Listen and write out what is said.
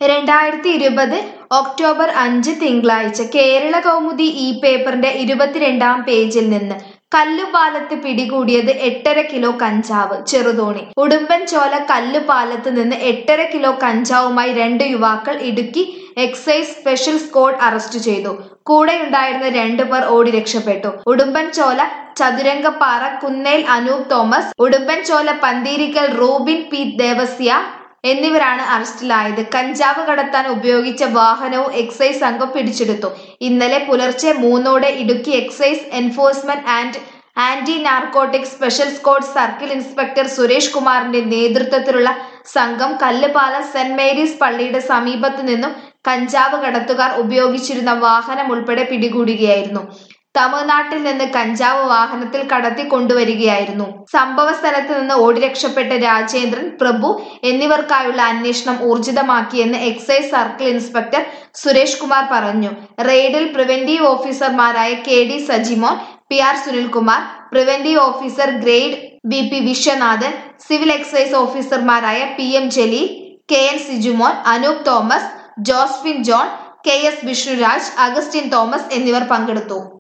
രണ്ടായിരത്തി ഇരുപത് ഒക്ടോബർ അഞ്ച് തിങ്കളാഴ്ച കേരള കൗമുദി ഈ പേപ്പറിന്റെ ഇരുപത്തിരണ്ടാം പേജിൽ നിന്ന് കല്ലുപാലത്ത് പിടികൂടിയത് എട്ടര കിലോ കഞ്ചാവ് ചെറുതോണി ഉടുമ്പൻചോല കല്ലുപാലത്ത് നിന്ന് എട്ടര കിലോ കഞ്ചാവുമായി രണ്ട് യുവാക്കൾ Idukki excise special squad arrest ചെയ്തു കൂടെയുണ്ടായിരുന്ന രണ്ടു പേർ ഓടി രക്ഷപ്പെട്ടു ഉടുമ്പൻചോല ചതുരംഗപ്പാറ കുന്നേൽ അനൂപ് തോമസ് ഉടുമ്പൻചോല പന്തീരിക്കൽ റൂബിൻ പി ദേവസ്യ എന്നിവരാണ് അറസ്റ്റിലായത് കഞ്ചാവ് കടത്താൻ ഉപയോഗിച്ച വാഹനവും എക്സൈസ് സംഘം പിടിച്ചെടുത്തു ഇന്നലെ പുലർച്ചെ മൂന്നോടെ Idukki excise enforcement and anti narcotic special squad circle inspector Suresh കുമാറിന്റെ നേതൃത്വത്തിലുള്ള സംഘം കല്ലുപാലം സെന്റ് മേരീസ് പള്ളിയുടെ സമീപത്തു നിന്നും കഞ്ചാവ് കടത്തുകാർ ഉപയോഗിച്ചിരുന്ന വാഹനം ഉൾപ്പെടെ പിടികൂടുകയായിരുന്നു തമിഴ്നാട്ടിൽ നിന്ന് കഞ്ചാവ് വാഹനത്തിൽ കടത്തി കൊണ്ടുവരികയായിരുന്നു സംഭവ സ്ഥലത്ത് നിന്ന് ഓടി രക്ഷപ്പെട്ട രാജേന്ദ്രൻ പ്രഭു എന്നിവർക്കായുള്ള അന്വേഷണം ഊർജിതമാക്കിയെന്ന് excise circle inspector Suresh Kumar പറഞ്ഞു റെയ്ഡിൽ പ്രിവന്റീവ് ഓഫീസർമാരായ K D Sajimon P R Sunilkumar preventive officer grade B P Viswanathan civil excise ഓഫീസർമാരായ P M Jaleel K N Sijumon Anoop Thomas Josphin John K S Vishnuraj Augustine Thomas എന്നിവർ പങ്കെടുത്തു